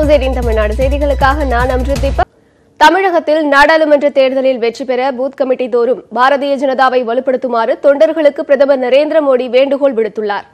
news eighteen Tamil Nadu செய்திகளுக்காக நான் அம்ருத் தீபக் தமிழகத்தில் நாடாளுமன்ற தேர்தலில் வெற்றி பெற பூத் கமிட்டி தோறும் பாரதிய ஜனதாவை வலுப்படுத்துமாறு தொண்டர்களுக்கு பிரதமர் நரேந்திர மோடி வேண்டுகோள் விடுத்துள்ளார்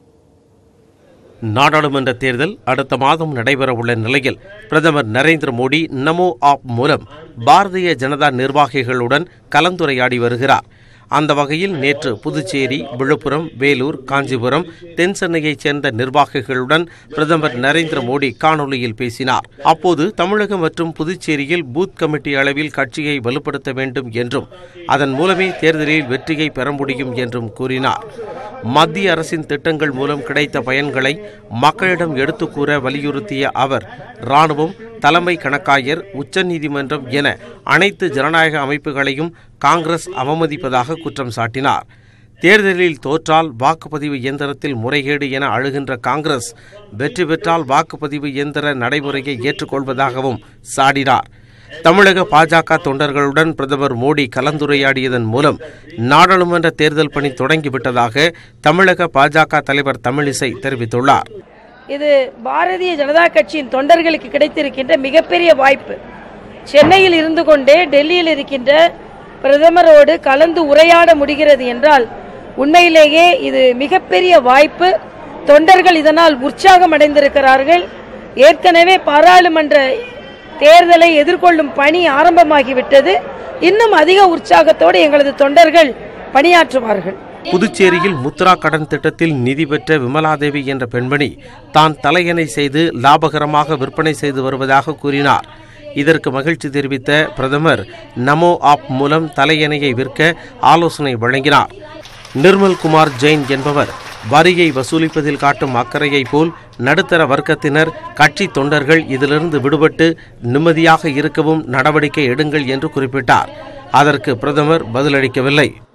நாடாளுமன்ற தேர்தல் அடுத்த மாதம் நடைபெறவுள்ள நிலையில் பிரதமர் நரேந்திர மோடி நமோ ஆப் மூலம் பாரதிய ஜனதா நிர்வாகிகளுடன் கலந்துரையாடி வருகிறார் அந்த வகையில் நேற்று புதுச்சேரி விழுப்புரம் வேலூர் காஞ்சிபுரம் தென் சென்னையைச் சேர்ந்த நிர்வாகிகளுடன் பிரதமர் நரேந்திர மோடி காணொலியில் பேசினார் அப்போது தமிழகம் மற்றும் புதுச்சேரியில் பூத் கமிட்டி அளவில் கட்சியை வலுப்படுத்த வேண்டும் என்றும் அதன் மூலமே தேர்தலில் வெற்றியை பெற முடியும் என்றும் கூறினார் மத்திய அரசின் திட்டங்கள் மூலம் கிடைத்த பயன்களை மக்களிடம் எடுத்துக் கூற வலியுறுத்திய அவர் ராணுவம் தலைமை கணக்காயர் உச்சநீதிமன்றம் என அனைத்து ஜனநாயக அமைப்புகளையும் காங்கிரஸ் அவமதிப்பதாக குற்றம் சாட்டினார் தேர்தலில் தோற்றால் வாக்குப்பதிவு இயந்திரத்தில் முறைகேடு என அழுகின்ற காங்கிரஸ் வெற்றி பெற்றால் வாக்குப்பதிவு இயந்திர நடைமுறையை ஏற்றுக்கொள்வதாகவும் சாடினார் தமிழக பாஜக தொண்டர்களுடன் பிரதமர் மோடி கலந்துரையாடியதன் மூலம் நாடாளுமன்ற தேர்தல் பணி தொடங்கிவிட்டதாக தமிழக பாஜக தலைவர் தமிழிசை தெரிவித்துள்ளார் இது பாரதிய ஜனதா கட்சியின் தொண்டர்களுக்கு கிடைத்திருக்கின்ற மிகப்பெரிய வாய்ப்பு சென்னையில் இருந்து கொண்டே டெல்லியில் இருக்கின்ற பிரதமரோடு கலந்து உரையாட முடிகிறது என்றால் உண்மையிலேயே இது மிகப்பெரிய வாய்ப்பு தொண்டர்கள் இதனால் உற்சாகம் அடைந்திருக்கிறார்கள் ஏற்கனவே பாராளுமன்ற தேர்தலை எதிர்கொள்ளும் பணி ஆரம்பமாகிவிட்டது இன்னும் அதிக உற்சாகத்தோடு எங்களது தொண்டர்கள் பணியாற்றுவார்கள் புதுச்சேரியில் முத்ரா கடன் திட்டத்தில் நிதி பெற்ற விமலாதேவி என்ற பெண்மணி தான் தலையணை செய்து லாபகரமாக விற்பனை செய்து வருவதாக கூறினார் இதற்கு மகிழ்ச்சி தெரிவித்த பிரதமர் நமோ ஆப் மூலம் தலையணையை விற்க ஆலோசனை வழங்கினார் நிர்மல் குமார் ஜெயின் என்பவர் வரியை வசூலிப்பதில் காட்டும் அக்கறையைப் போல் நடுத்தர வர்க்கத்தினர் கட்சி தொண்டர்கள் இதிலிருந்து விடுபட்டு நிம்மதியாக இருக்கவும் நடவடிக்கை எடுங்கள் என்று குறிப்பிட்டார் அதற்கு பிரதமர் பதிலளிக்கவில்லை